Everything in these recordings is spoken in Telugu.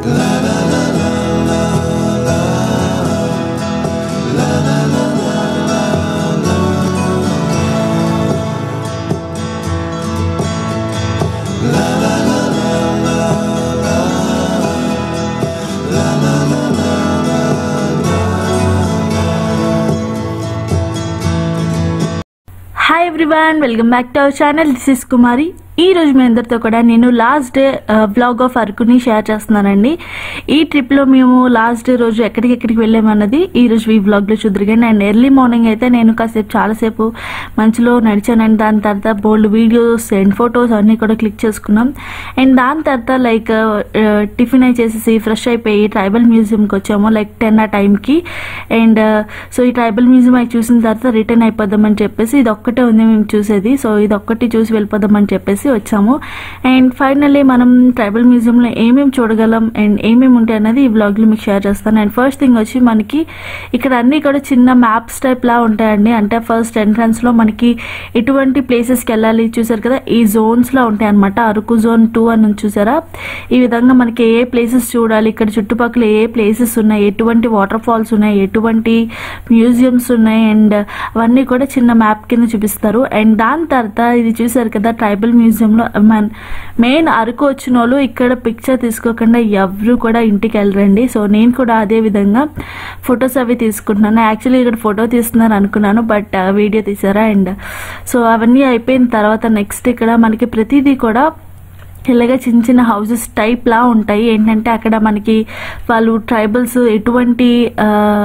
hi everyone welcome back to our channel this is Kumari ఈ రోజు మీ అందరితో కూడా నేను లాస్ట్ డే బ్లాగ్ ఆఫ్ అరకుని షేర్ చేస్తున్నానండి ఈ ట్రిప్ లో మేము లాస్ట్ డే రోజు ఎక్కడికెక్కడికి వెళ్ళామన్నది ఈ రోజు ఈ బ్లాగ్ లో చూద్దరుగానే అండ్ ఎర్లీ మార్నింగ్ అయితే నేను కాసేపు చాలాసేపు మంచులో నడిచానండి దాని తర్వాత బోల్డ్ వీడియోస్ అండ్ ఫొటోస్ అన్ని కూడా క్లిక్ చేసుకున్నాం అండ్ దాని తర్వాత లైక్ టిఫిన్ అయి చేసేసి ఫ్రెష్ అయిపోయి ట్రైబల్ మ్యూజియంకి వచ్చాము లైక్ టెన్ ఆ టైంకి అండ్ సో ఈ ట్రైబల్ మ్యూజియం అయి చూసిన తర్వాత రిటర్న్ అయిపోదామని చెప్పేసి ఇది ఒక్కటే ఉంది మేము చూసేది సో ఇది ఒక్కటి చూసి వెళ్ళిపోదామని చెప్పేసి వచ్చాము అండ్ ఫైనల్లీ మనం ట్రైబల్ మ్యూజియంలో ఏమేమి చూడగలం అండ్ ఏమేమి ఉంటాయి అన్నది ఈ బ్లాగ్లో మీకు షేర్ చేస్తాను అండ్ ఫస్ట్ థింగ్ వచ్చి మనకి ఇక్కడ అన్ని కూడా చిన్న మ్యాప్స్ టైప్ లా ఉంటాయండి అంటే ఫస్ట్ ఎంట్రన్స్ లో మనకి ఎటువంటి ప్లేసెస్కి వెళ్ళాలి చూసారు కదా ఈ జోన్స్ లో ఉంటాయి అనమాట అరకు జోన్ టూ అని ఉంది చూసారా ఈ విధంగా మనకి ఏ ప్లేసెస్ చూడాలి ఇక్కడ చుట్టుపక్కల ఏ ప్లేసెస్ ఉన్నాయి ఎటువంటి వాటర్ ఫాల్స్ ఉన్నాయి ఎటువంటి మ్యూజియంస్ ఉన్నాయి అండ్ అవన్నీ కూడా చిన్న మ్యాప్ కింద చూపిస్తారు అండ్ దాని తర్వాత ఇది చూసారు కదా ట్రైబల్ మ్యూజియంలో మన మెయిన్ అరకు వచ్చిన వాళ్ళు ఇక్కడ పిక్చర్ తీసుకోకుండా ఎవరు కూడా ఇంటికి వెళ్ళరండి సో నేను కూడా అదే విధంగా ఫొటోస్ అవి తీసుకుంటున్నాను యాక్చువల్లీ ఇక్కడ ఫోటో తీస్తున్నారు అనుకున్నాను బట్ వీడియో తీసారా అండ్ సో అవన్నీ అయిపోయిన తర్వాత నెక్స్ట్ ఇక్కడ మనకి ప్రతిదీ కూడా ఇలాగ చిన్న చిన్న హౌసెస్ టైప్ లా ఉంటాయి ఏంటంటే అక్కడ మనకి వాళ్ళు ట్రైబల్స్ ఎటువంటి ఆ,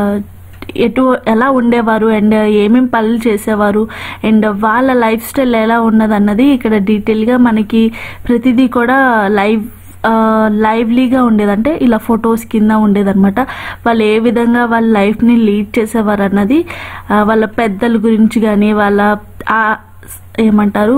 ఎటు ఎలా ఉండేవారు అండ్ ఏమేం పనులు చేసేవారు అండ్ వాళ్ళ లైఫ్ స్టైల్ ఎలా ఉన్నది అన్నది ఇక్కడ డీటెయిల్గా మనకి ప్రతిదీ కూడా లైవ్ లైవ్లీగా ఉండేది అంటే ఇలా ఫొటోస్ కింద ఉండేదన్నమాట వాళ్ళు ఏ విధంగా వాళ్ళ లైఫ్ని లీడ్ చేసేవారు అన్నది ఆ, వాళ్ళ పెద్దల గురించి కానీ వాళ్ళ ఆ, ఏమంటారు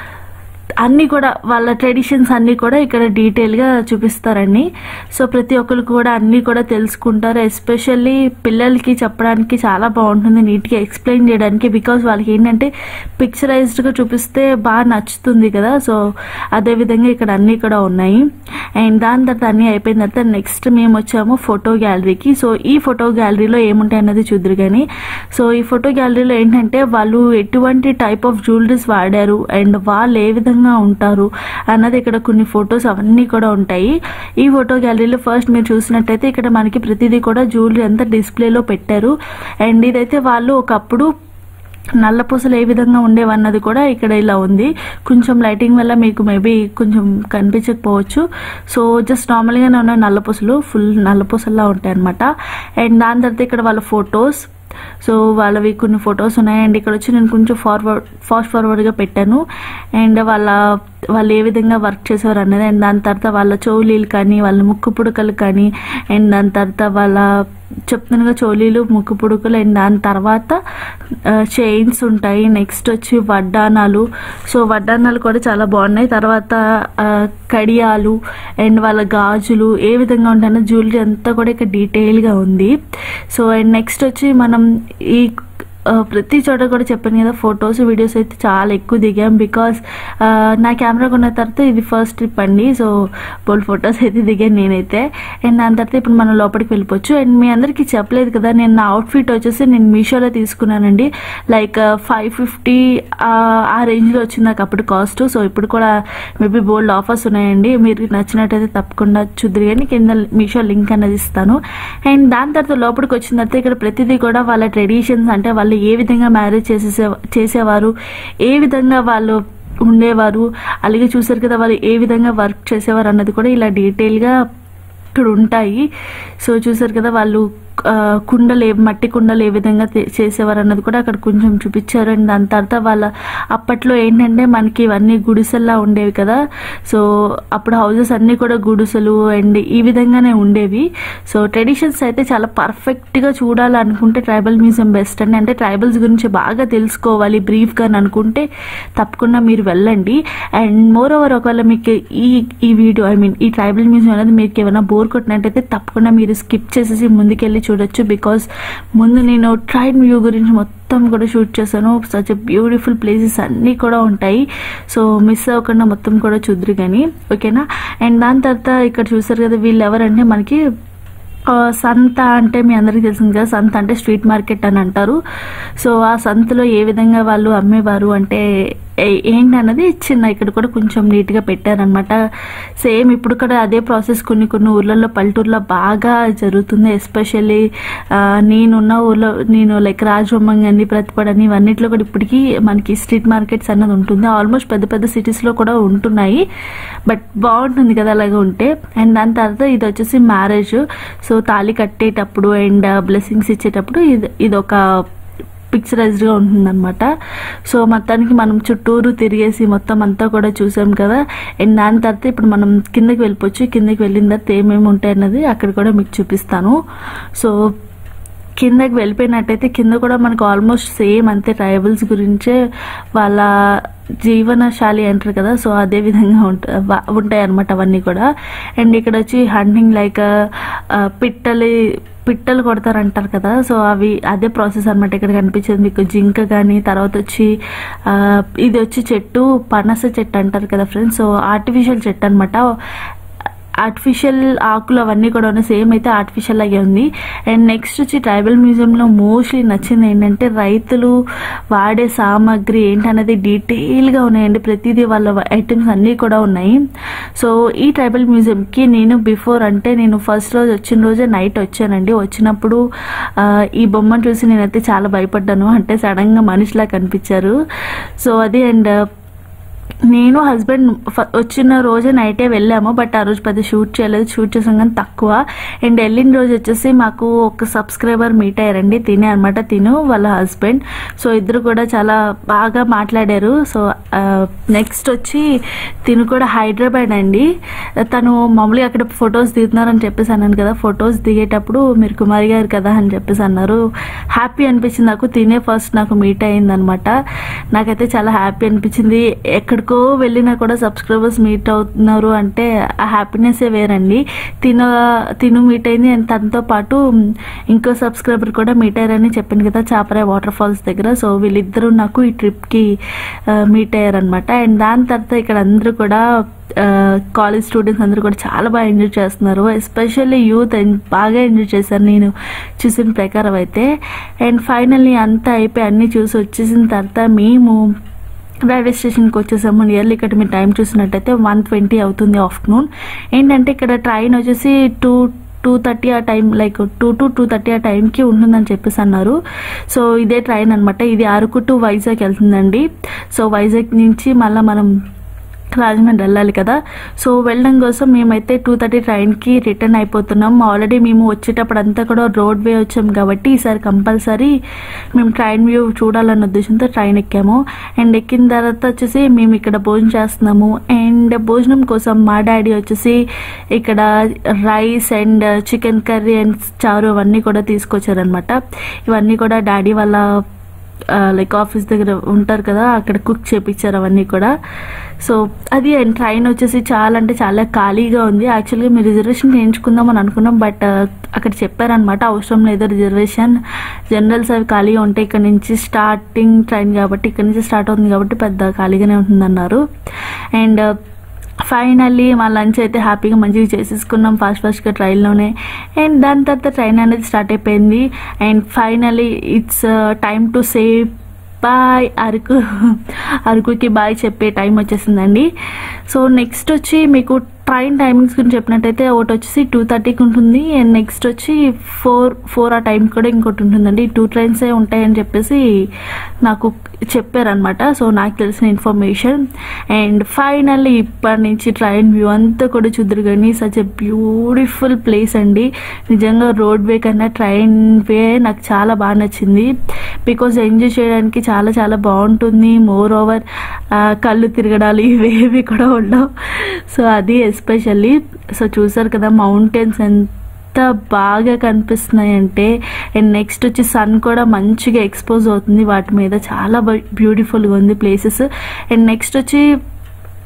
అన్నీ కూడా వాళ్ళ ట్రెడిషన్స్ అన్నీ కూడా ఇక్కడ డీటెయిల్గా చూపిస్తారండి సో ప్రతి ఒక్కరు కూడా అన్నీ కూడా తెలుసుకుంటారు ఎస్పెషల్లీ పిల్లలకి చెప్పడానికి చాలా బాగుంటుంది నీట్గా ఎక్స్ప్లెయిన్ చేయడానికి బికాజ్ వాళ్ళకి ఏంటంటే పిక్చరైజ్డ్గా చూపిస్తే బాగా నచ్చుతుంది కదా సో అదే విధంగా ఇక్కడ అన్నీ కూడా ఉన్నాయి అండ్ దాని తర్వాత అన్నీ అయిపోయిన తర్వాత నెక్స్ట్ మేము వచ్చాము ఫోటో గ్యాలరీకి సో ఈ ఫోటో గ్యాలరీలో ఏముంటాయి అన్నది చూద్దరు కానీ సో ఈ ఫోటో గ్యాలరీలో ఏంటంటే వాళ్ళు ఎటువంటి టైప్ ఆఫ్ జ్యువెలరీస్ వాడారు అండ్ వాళ్ళు ఏ విధంగా ఉంటారు అన్నది ఇక్కడ కొన్ని ఫొటోస్ అవన్నీ కూడా ఉంటాయి ఈ ఫోటో గ్యాలరీలో ఫస్ట్ మీరు చూసినట్టయితే ఇక్కడ మనకి ప్రతిదీ కూడా జ్యువెలరీ అంతా డిస్ప్లేలో పెట్టారు అండ్ ఇదైతే వాళ్ళు ఒకప్పుడు నల్ల పూసలు ఏ విధంగా ఉండేవన్నది కూడా ఇక్కడ ఇలా ఉంది కొంచెం లైటింగ్ వల్ల మీకు మేబీ కొంచెం కనిపించకపోవచ్చు సో జస్ట్ నార్మల్గానే ఉన్న నల్ల పూసలు ఫుల్ నల్ల పూసల్లా ఉంటాయి అనమాట అండ్ దాని తర్వాత ఇక్కడ వాళ్ళ ఫొటోస్ సో వాళ్ళవి కొన్ని ఫొటోస్ ఉన్నాయి అండ్ ఇక్కడ వచ్చి నేను కొంచెం ఫార్వర్డ్ ఫాస్ట్ ఫార్వర్డ్గా పెట్టాను అండ్ వాళ్ళ వాళ్ళు ఏ విధంగా వర్క్ చేసేవారు అన్నది అండ్ దాని తర్వాత వాళ్ళ చౌలీలు కానీ వాళ్ళ ముక్కు పుడకలు కానీ అండ్ దాని తర్వాత వాళ్ళ చెప్తున్నాగా చోలీలు ముక్కు పుడుకులు అండ్ దాని తర్వాత చైన్స్ ఉంటాయి నెక్స్ట్ వచ్చి వడ్డానాలు సో వడ్డానాలు కూడా చాలా బాగున్నాయి తర్వాత ఆ, కడియాలు అండ్ వాళ్ళ గాజులు ఏ విధంగా ఉంటాయో జ్యువెలరీ అంతా కూడా ఇక్కడ డీటెయిల్గా ఉంది సో అండ్ నెక్స్ట్ వచ్చి మనం ఈ ఆ, ప్రతి చోట కూడా చెప్పాను కదా ఫొటోస్ వీడియోస్ అయితే చాలా ఎక్కువ దిగాం బికాస్ నా కెమెరా కొన్న తర్వాత ఇది ఫస్ట్ ట్రిప్ అండి సో బోల్ ఫొటోస్ అయితే దిగాను నేనైతే అండ్ దాని తర్వాత ఇప్పుడు మనం లోపలికి వెళ్ళిపోవచ్చు అండ్ మీ అందరికీ చెప్పలేదు కదా నేను నా అవుట్ఫిట్ వచ్చేసి నేను మీషోలో తీసుకున్నానండి లైక్ ఫైవ్ ఫిఫ్టీ ఆ రేంజ్లో వచ్చింది నాకు అప్పుడు కాస్ట్ సో ఇప్పుడు కూడా మేబీ బోల్డ్ ఆఫర్స్ ఉన్నాయండి మీరు నచ్చినట్టయితే తప్పకుండా చూద్దరు కానీ కింద మీషో లింక్ అనేది ఇస్తాను అండ్ దాని తర్వాత లోపలికి వచ్చిన తర్వాత ఇక్కడ ప్రతిదీ కూడా వాళ్ళ ట్రెడిషన్స్ అంటే వాళ్ళు ఏ విధంగా మ్యారేజ్ చేసేసే చేసేవారు ఏ విధంగా వాళ్ళు ఉండేవారు అలాగే చూసారు కదా వాళ్ళు ఏ విధంగా వర్క్ చేసేవారు అన్నది కూడా ఇలా డీటెయిల్గా ఇక్కడ ఉంటాయి సో చూసారు కదా వాళ్ళు ఆ, కుండలు ఏ మట్టి కుండలు ఏ విధంగా తే- చేసేవారు అన్నది కూడా అక్కడ కొంచెం చూపించారు అండ్ దాని తర్వాత వాళ్ళ అప్పట్లో ఏంటంటే మనకి ఇవన్నీ గుడిసెల్లా ఉండేవి కదా సో అప్పుడు హౌసెస్ అన్నీ కూడా గుడిసెలు అండ్ ఈ విధంగానే ఉండేవి సో ట్రెడిషన్స్ అయితే చాలా పర్ఫెక్ట్గా చూడాలనుకుంటే ట్రైబల్ మ్యూజియం బెస్ట్ అండి అంటే ట్రైబల్స్ గురించి బాగా తెలుసుకోవాలి బ్రీఫ్గా అని అనుకుంటే తప్పకుండా మీరు వెళ్ళండి అండ్ మోర్ ఓవర్ ఒకవేళ మీకు ఈ ఈ వీడియో ఐ మీన్ ఈ ట్రైబల్ మ్యూజియం అనేది మీకు ఏమైనా బోర్ కొట్టినట్టయితే తప్పకుండా మీరు స్కిప్ చేసేసి ముందుకెళ్ళి చూడొచ్చు బికాస్ ముందు నేను ట్రైన్ వ్యూ గురించి మొత్తం కూడా షూట్ చేశాను సచ్ బ్యూటిఫుల్ ప్లేసెస్ అన్నీ కూడా ఉంటాయి సో మిస్ అవ్వకుండా మొత్తం కూడా చూద్దరు కానీ ఓకేనా అండ్ దాని తర్వాత ఇక్కడ చూసారు కదా వీళ్ళు ఎవరంటే మనకి ఆ, సంత అంటే మీ అందరికీ తెలిసింది కదా సంత అంటే స్ట్రీట్ మార్కెట్ అని అంటారు సో ఆ సంతలో ఏ విధంగా వాళ్ళు అమ్మేవారు అంటే ఏ- ఏంటి అన్నది చిన్న ఇక్కడ కూడా కొంచెం నీట్గా పెట్టారనమాట సేమ్ ఇప్పుడు కూడా అదే ప్రాసెస్ కొన్ని కొన్ని ఊర్లలో పల్లెటూరులో బాగా జరుగుతుంది ఎస్పెషల్లీ నేనున్న ఊర్లో నేను లైక్ రాజబొమ్మం కానీ ప్రతిపడని ఇవన్నిట్లో కూడా ఇప్పటికీ మనకి స్ట్రీట్ మార్కెట్స్ అన్నది ఉంటుంది ఆల్మోస్ట్ పెద్ద పెద్ద సిటీస్లో కూడా ఉంటున్నాయి బట్ బాగుంటుంది కదా అలాగే ఉంటే అండ్ దాని తర్వాత ఇది వచ్చేసి మ్యారేజ్ సో తాళి కట్టేటప్పుడు అండ్ బ్లెస్సింగ్స్ ఇచ్చేటప్పుడు ఇది ఇది ఒక పిక్చరైజ్డ్గా ఉంటుందన్నమాట సో మొత్తానికి మనం చుట్టూరు తిరిగేసి మొత్తం అంతా కూడా చూసాం కదా అండ్ దాని తర్వాత ఇప్పుడు మనం కిందకి వెళ్ళిపోవచ్చు కిందకి వెళ్ళిన తర్వాత ఏమేమి ఉంటాయి అన్నది అక్కడ కూడా మీకు చూపిస్తాను సో కిందకి వెళ్ళిపోయినట్టయితే కింద కూడా మనకు ఆల్మోస్ట్ సేమ్ అంతే ట్రైబల్స్ గురించే వాళ్ళ జీవనశాలి అంటారు కదా సో అదే విధంగా ఉంట వా- ఉంటాయి అనమాట అవన్నీ కూడా అండ్ ఇక్కడ వచ్చి హంటింగ్ లైక్ పిట్టలి పిట్టలు కొడతారంటారు కదా సో అవి అదే ప్రాసెస్ అనమాట ఇక్కడ కనిపించేది మీకు జింక కానీ తర్వాత వచ్చి ఆ, ఇది వచ్చి చెట్టు పనస చెట్టు అంటారు కదా ఫ్రెండ్స్ సో ఆర్టిఫిషియల్ చెట్టు అనమాట ఆర్టిఫిషియల్ ఆకులు అవన్నీ కూడా ఉన్నాయి సేమ్ అయితే ఆర్టిఫిషియల్ లాగే ఉంది అండ్ నెక్స్ట్ వచ్చి ట్రైబల్ మ్యూజియంలో మోస్ట్లీ నచ్చింది ఏంటంటే రైతులు వాడే సామాగ్రి ఏంటనేది డీటెయిల్గా ఉన్నాయండి ప్రతిదీ వాళ్ళ ఐటమ్స్ అన్నీ కూడా ఉన్నాయి సో ఈ ట్రైబల్ మ్యూజియంకి నేను బిఫోర్ అంటే నేను ఫస్ట్ రోజు వచ్చిన రోజే నైట్ వచ్చానండి వచ్చినప్పుడు ఆ, ఈ బొమ్మను చూసి నేనైతే చాలా భయపడ్డాను అంటే సడన్గా మనిషిలా కనిపించారు సో అది అండ్ నేను హస్బెండ్ ఫ- వచ్చిన రోజే నైటే వెళ్ళాము బట్ ఆ రోజు పెద్ద షూట్ చేయలేదు షూట్ చేసాం కానీ తక్కువ అండ్ వెళ్ళిన రోజు వచ్చేసి మాకు ఒక సబ్స్క్రైబర్ మీట్ అయ్యారండి తినే అనమాట తిను వాళ్ళ హస్బెండ్ సో ఇద్దరు కూడా చాలా బాగా మాట్లాడారు సో నెక్స్ట్ వచ్చి తిను కూడా హైదరాబాద్ అండి తను మామూలుగా అక్కడ ఫొటోస్ దిగుతున్నారని చెప్పేసి అన్నాను కదా ఫొటోస్ దిగేటప్పుడు మీరు కుమారి గారు కదా అని చెప్పేసి అన్నారు హ్యాపీ అనిపించింది నాకు తినే ఫస్ట్ నాకు మీట్ అయింది అనమాట నాకైతే చాలా హ్యాపీ అనిపించింది ఎక్కడికో వెళ్ళినా కూడా సబ్స్క్రైబర్స్ మీట్ అవుతున్నారు అంటే ఆ హ్యాపీనెస్ వేరండి తిన తిను మీట్ అయింది అండ్ తనతో పాటు ఇంకో సబ్స్క్రైబర్ కూడా మీట్ అయ్యారని చెప్పింది కదా చాపరాయ్ వాటర్ ఫాల్స్ దగ్గర సో వీళ్ళిద్దరూ నాకు ఈ ట్రిప్కి మీట్ అయ్యారనమాట అండ్ దాని తర్వాత ఇక్కడ అందరూ కూడా కాలేజ్ స్టూడెంట్స్ అందరూ కూడా చాలా బాగా ఎంజాయ్ చేస్తున్నారు ఎస్పెషల్లీ యూత్ బాగా ఎంజాయ్ చేశారు నేను చూసిన ప్రకారం అయితే అండ్ ఫైనల్లీ అంతా అయిపోయి అన్నీ చూసి వచ్చేసిన తర్వాత మేము రైల్వే స్టేషన్కి వచ్చేసాము నియర్లీ ఇక్కడ మీరు టైం చూసినట్టయితే వన్ ట్వంటీ అవుతుంది ఆఫ్టర్నూన్ ఏంటంటే ఇక్కడ ట్రైన్ వచ్చేసి టూ టూ థర్టీ ఆ time like two to two thirty ఆ టైంకి ఉంటుందని చెప్పేసి అన్నారు సో ఇదే ట్రైన్ అనమాట ఇది అరకు టు వైజాగ్ వెళ్తుందండి సో వైజాగ్ నుంచి మళ్ళీ మనం రాజమండ్రి వెళ్ళాలి కదా సో వెళ్ళడం కోసం మేమైతే టూ థర్టీ ట్రైన్కి రిటర్న్ అయిపోతున్నాం ఆల్రెడీ మేము వచ్చేటప్పుడు అంతా కూడా రోడ్ వే వచ్చాం కాబట్టి ఈసారి కంపల్సరీ మేము ట్రైన్ వ్యూ చూడాలన్న ఉద్దేశంతో ట్రైన్ ఎక్కాము అండ్ ఎక్కిన తర్వాత వచ్చేసి మేము ఇక్కడ భోజనం చేస్తున్నాము అండ్ భోజనం కోసం మా డాడీ వచ్చేసి ఇక్కడ rice and chicken curry and చారు అవన్నీ కూడా తీసుకొచ్చారనమాట ఇవన్నీ కూడా డాడీ వాళ్ళ లైక్ ఆఫీస్ దగ్గర ఉంటారు కదా అక్కడ కుక్ చేపించారు అవన్నీ కూడా సో అది అండ్ ట్రైన్ వచ్చేసి చాలా అంటే చాలా ఖాళీగా ఉంది యాక్చువల్గా మేము రిజర్వేషన్ చేయించుకుందాం అని అనుకున్నాం బట్ అక్కడ చెప్పారనమాట అవసరం లేదు రిజర్వేషన్ జనరల్స్ అవి ఖాళీగా ఉంటాయి ఇక్కడ నుంచి స్టార్టింగ్ ట్రైన్ కాబట్టి ఇక్కడ నుంచి స్టార్ట్ అవుతుంది కాబట్టి పెద్ద ఖాళీగానే ఉంటుందన్నారు అండ్ ఫైనల్లీ మా లంచ్ అయితే హ్యాపీగా మంచిగా చేసేసుకున్నాం ఫాస్ట్ ఫాస్ట్గా ట్రైన్లోనే అండ్ దాని తర్వాత ట్రైన్ అనేది స్టార్ట్ అయిపోయింది and finally it's time to say bye Araku అరకుకి బాయ్ చెప్పే టైం వచ్చేసిందండి సో నెక్స్ట్ వచ్చి మీకు ట్రైన్ టైమింగ్స్ గురించి చెప్పినట్టయితే ఒకటి వచ్చేసి టూ థర్టీకి ఉంటుంది అండ్ నెక్స్ట్ వచ్చి ఫోర్ ఫోర్ ఆ టైం కూడా ఇంకోటి ఉంటుందండి టూ ట్రైన్సే ఉంటాయని చెప్పేసి నాకు చెప్పారనమాట సో నాకు తెలిసిన ఇన్ఫర్మేషన్ అండ్ ఫైనల్లీ ఇప్పటి నుంచి ట్రైన్ వ్యూ అంతా కూడా చూద్దరు కానీ సచ్ ఎ బ్యూటిఫుల్ ప్లేస్ అండి నిజంగా రోడ్ వే కన్నా ట్రైన్ వే నాకు చాలా బాగా నచ్చింది బికాజ్ ఎంజాయ్ చేయడానికి చాలా చాలా బాగుంటుంది మోర్ ఓవర్ కళ్ళు తిరగడాలు ఇవేవి కూడా ఉండవు సో అది ఎస్పెషల్లీ సో చూసారు కదా మౌంటైన్స్ ఎంత బాగా కనిపిస్తున్నాయి అంటే అండ్ నెక్స్ట్ వచ్చి సన్ కూడా మంచిగా ఎక్స్పోజ్ అవుతుంది వాటి మీద చాలా బ్యూటిఫుల్గా ఉంది ప్లేసెస్ అండ్ నెక్స్ట్ వచ్చి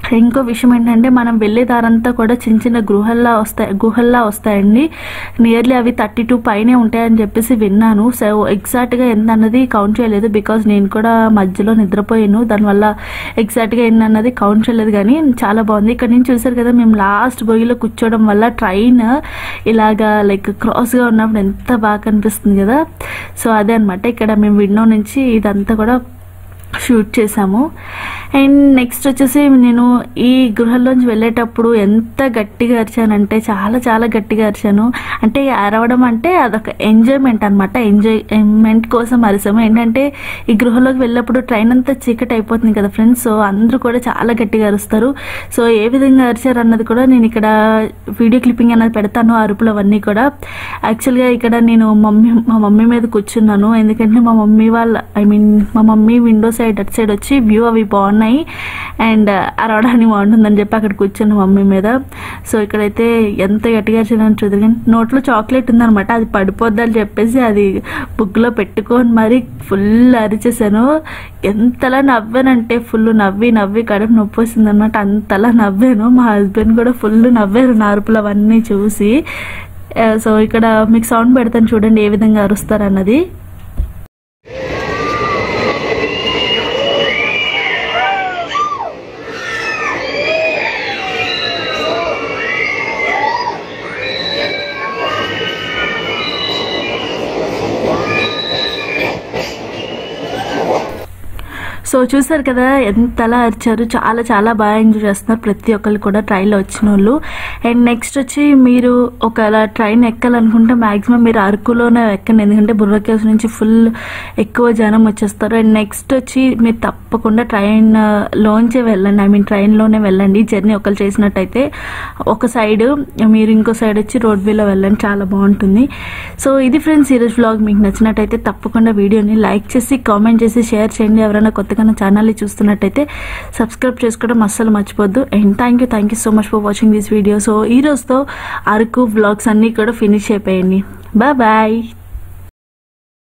ఇంకో విషయం ఏంటంటే మనం వెళ్ళే దారంతా కూడా చిన్న చిన్న గృహల్లా వస్తాయి గుహల్లా వస్తాయండి నియర్లీ అవి థర్టీ టూ పైనే ఉంటాయని చెప్పేసి విన్నాను సో ఎగ్జాక్ట్గా ఎంత అన్నది కౌంట్ చేయలేదు బికాజ్ నేను కూడా మధ్యలో నిద్రపోయాను దానివల్ల ఎగ్జాక్ట్గా ఎన్ని అన్నది కౌంట్ చేయలేదు కానీ చాలా బాగుంది ఇక్కడ నుంచి చూసారు కదా మేము లాస్ట్ బొయ్యిలో కూర్చోవడం వల్ల ట్రైన్ ఇలాగా లైక్ క్రాస్గా ఉన్నప్పుడు ఎంత బాగా కనిపిస్తుంది కదా సో అదే అనమాట ఇక్కడ మేము విండో నుంచి ఇదంతా కూడా షూట్ చేసాము అండ్ నెక్స్ట్ వచ్చేసి నేను ఈ గృహంలోంచి వెళ్ళేటప్పుడు ఎంత గట్టిగా అరిచానంటే చాలా చాలా గట్టిగా అరిచాను అంటే అరవడం అంటే అదొక ఎంజాయ్మెంట్ అనమాట ఎంజాయ్మెంట్ కోసం అరిసాము ఏంటంటే ఈ గృహలోకి వెళ్ళినప్పుడు ట్రైన్ అంతా చీకటి అయిపోతుంది కదా ఫ్రెండ్స్ సో అందరూ కూడా చాలా గట్టిగా అరుస్తారు సో ఏ విధంగా అరిచారు అన్నది కూడా నేను ఇక్కడ వీడియో క్లిప్పింగ్ అన్నది పెడతాను అరుపులు అవన్నీ కూడా యాక్చువల్గా ఇక్కడ నేను మమ్మీ మా మమ్మీ మీద కూర్చున్నాను ఎందుకంటే మా మమ్మీ వాళ్ళ ఐ మీన్ మా మమ్మీ విండో సైడ్ అటు సైడ్ వచ్చి వ్యూ అవి బాగున్నాయి అండ్ అరవడానికి బాగుంటుందని చెప్పి అక్కడ కూర్చున్న మమ్మీ మీద సో ఇక్కడైతే ఎంత గట్టిగా అరిచానని చూద్దరు కానీ నోట్లో చాక్లెట్ ఉందనమాట అది పడిపోద్దని చెప్పేసి అది బుక్లో పెట్టుకొని మరి ఫుల్ అరిచేసాను ఎంతలా నవ్వానంటే ఫుల్ నవ్వి నవ్వి కడుపు నొప్పి వస్తుంది అనమాట అంతలా నవ్వాను మా హస్బెండ్ కూడా ఫుల్ నవ్వారు నా అరుపులు అవన్నీ చూసి ఆ, సో ఇక్కడ మీకు సౌండ్ పెడతాను చూడండి ఏ విధంగా అరుస్తారు అన్నది సో చూసారు కదా ఎంతలా అరిచారు చాలా చాలా బాగా ఎంజాయ్ చేస్తున్నారు ప్రతి ఒక్కరు కూడా ట్రైన్లో వచ్చిన వాళ్ళు అండ్ నెక్స్ట్ వచ్చి మీరు ఒకవేళ ట్రైన్ ఎక్కాలనుకుంటే మాక్సిమం మీరు అరకులోనే ఎక్కండి ఎందుకంటే బుర్ర కేవ్స్ నుంచి ఫుల్ ఎక్కువ జనం వచ్చేస్తారు అండ్ నెక్స్ట్ వచ్చి మీరు తప్పకుండా ట్రైన్ లోంచే వెళ్ళండి ఐ మీన్ ట్రైన్లోనే వెళ్ళండి జర్నీ ఒకరు చేసినట్టయితే ఒక సైడ్ మీరు ఇంకో సైడ్ వచ్చి రోడ్ వేలో వెళ్ళండి చాలా బాగుంటుంది సో ఇది ఫ్రెండ్స్ ఈరోజు వ్లాగ్ మీకు నచ్చినట్టయితే తప్పకుండా వీడియోని లైక్ చేసి కామెంట్ చేసి షేర్ చేయండి ఎవరైనా కొత్తగా నా ఛానల్ని చూస్తున్నట్టయితే సబ్స్క్రైబ్ చేసుకోవడం అస్సలు మర్చిపోద్దు and thank you thank you so much for watching this video so ఈ రోజుతో అరకు వ్లాగ్స్ అన్నీ కూడా ఫినిష్ అయిపోయాయి బాయ్ బాయ్